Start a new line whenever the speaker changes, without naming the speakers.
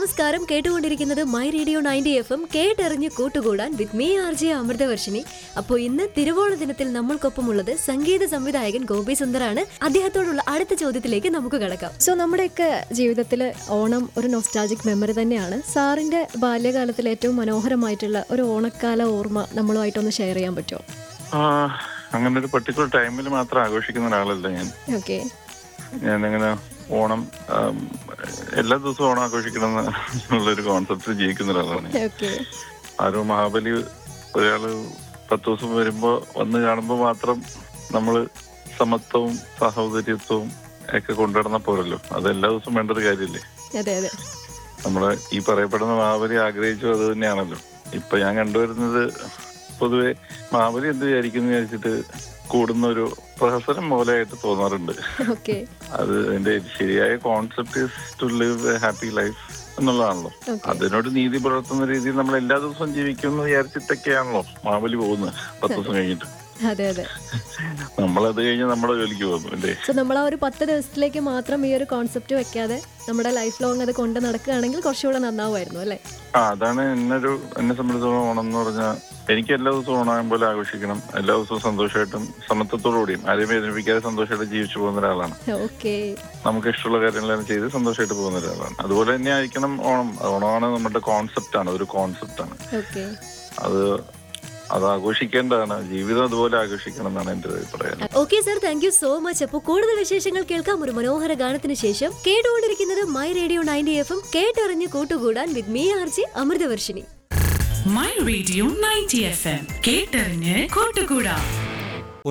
നമസ്കാരം കേട്ടുകൊണ്ടിരിക്കുന്നത് my radio ninety F M കേട്ടെറിഞ്ഞ് കൂട്ടുകൂടാൻ with me R J Amruthavarshini അപ്പോൾ ഇന്ന് തിരുവോണ ദിനത്തിൽ നമ്മൾക്കൊപ്പമുള്ളത് സംഗീത സംവിധായകൻ ഗോപി സുന്ദറാണ് അദ്ദേഹത്തോടുള്ള അടുത്ത ചോദ്യത്തിലേക്ക് നമുക്ക് കടക്കാം
സോ നമ്മുടെയൊക്കെ ജീവിതത്തിൽ ഓണം ഒരു നൊസ്റ്റാജിക് മെമ്മറി തന്നെയാണ് സാറിന്റെ ബാല്യകാലത്തിൽ ഏറ്റവും മനോഹരമായിട്ടുള്ള ഒരു ഓണക്കാല ഓർമ്മ നമ്മളുമായിട്ടൊന്ന് ഷെയർ ചെയ്യാൻ പറ്റുമോ
ആ, അങ്ങനെ ഒരു പർട്ടിക്കുലർ ടൈമിൽ മാത്രം ആഘോഷിക്കുന്ന ഒരാളല്ല ഞാൻ
ഓക്കെ
ഞാനങ്ങനെ ഓണം ആം, എല്ലാ ദിവസവും ഓണം ആഘോഷിക്കണം എന്നുള്ളൊരു കോൺസെപ്റ്റ് ജീവിക്കുന്ന ഒരാളാണ് ഞാൻ.
ഓക്കെ
ആരോ മഹാബലി ഒരാള് പത്ത് ദിവസം വരുമ്പോ വന്ന് കാണുമ്പോ മാത്രം നമ്മള് സമത്വവും സഹോദര്യത്വവും ഒക്കെ കൊണ്ടുവരുന്ന പോരല്ലോ അത് എല്ലാ ദിവസവും വേണ്ട ഒരു കാര്യമില്ലേ
അതെ അതെ
നമ്മള് ഈ പറയപ്പെടുന്ന മഹാബലി ആഗ്രഹിച്ചു അത് തന്നെയാണല്ലോ ഇപ്പൊ ഞാൻ കണ്ടുവരുന്നത് പൊതുവെ മഹാബലി എന്ത് വിചാരിക്കുന്നു വിചാരിച്ചിട്ട് കൂടുന്ന ഒരു പ്രഹസനം പോലെയായിട്ട് തോന്നാറുണ്ട്
ഓക്കെ
അത് അതിന്റെ ശരിയായ concept to live a happy life എന്നുള്ളതാണല്ലോ
ഓക്കെ
അതിനോട് നീതി പുലർത്തുന്ന രീതിയിൽ നമ്മൾ എല്ലാ ദിവസവും ജീവിക്കും എന്ന് വിചാരിച്ചിട്ടൊക്കെയാണല്ലോ മഹാബലി പോകുന്നത് പത്ത് ദിവസം കഴിഞ്ഞിട്ട്
അതെ അതെ
നമ്മളത് കഴിഞ്ഞ് നമ്മുടെ ജോലിക്ക് പോകുന്നു അല്ലേ
സോ നമ്മൾ ആ ഒരു പത്ത് ദിവസത്തിലേക്ക് മാത്രം ഈ ഒരു കോൺസെപ്റ്റ് വെക്കാതെ നമ്മുടെ ലൈഫ് ലോങ് അത് കൊണ്ട് നടക്കുകയാണെങ്കിൽ കുറച്ചുകൂടെ നന്നാവുമായിരുന്നു അല്ലേ
ആ അതാണ് എന്നൊരു എന്നെ സംബന്ധിച്ചിടത്തോളം ഓണം എന്ന് പറഞ്ഞാൽ എനിക്ക് എല്ലാ ദിവസവും ഓണം പോലെ ആഘോഷിക്കണം എല്ലാ ദിവസവും സന്തോഷമായിട്ടും സമത്വത്തോടുകൂടിയും ആരെയും വേദനിപ്പിക്കാതെ സന്തോഷമായിട്ട് ജീവിച്ചു പോകുന്ന ഒരാളാണ്
ഓക്കെ
നമുക്ക് ഇഷ്ടമുള്ള കാര്യങ്ങളെല്ലാം ചെയ്ത് സന്തോഷമായിട്ട് പോകുന്ന ഒരാളാണ് അതുപോലെ തന്നെ ആയിരിക്കണം ഓണം ഓണമാണ് നമ്മുടെ കോൺസെപ്റ്റ് ആണ് ഒരു കോൺസെപ്റ്റ് ആണ്
ഓക്കെ
അത് അത് ആഘോഷിക്കേണ്ടതാണ് ജീവിതം അതുപോലെ ആഘോഷിക്കണം എന്നാണ് എന്റെ അഭിപ്രായം
okay sir thank you so much അപ്പോൾ കൂടുതൽ വിശേഷങ്ങൾ കേൾക്കാം ഒരു മനോഹര ഗാനത്തിന് ശേഷം കേട്ടുകൊണ്ടിരിക്കുന്നത് my radio ninety F M കേട്ടെറിഞ്ഞ് കൂട്ടുകൂടാൻ with me R J Amruthavarshini
my radio ninety F M കേട്ടറിഞ്ഞ് കൂട്ടുകൂടാ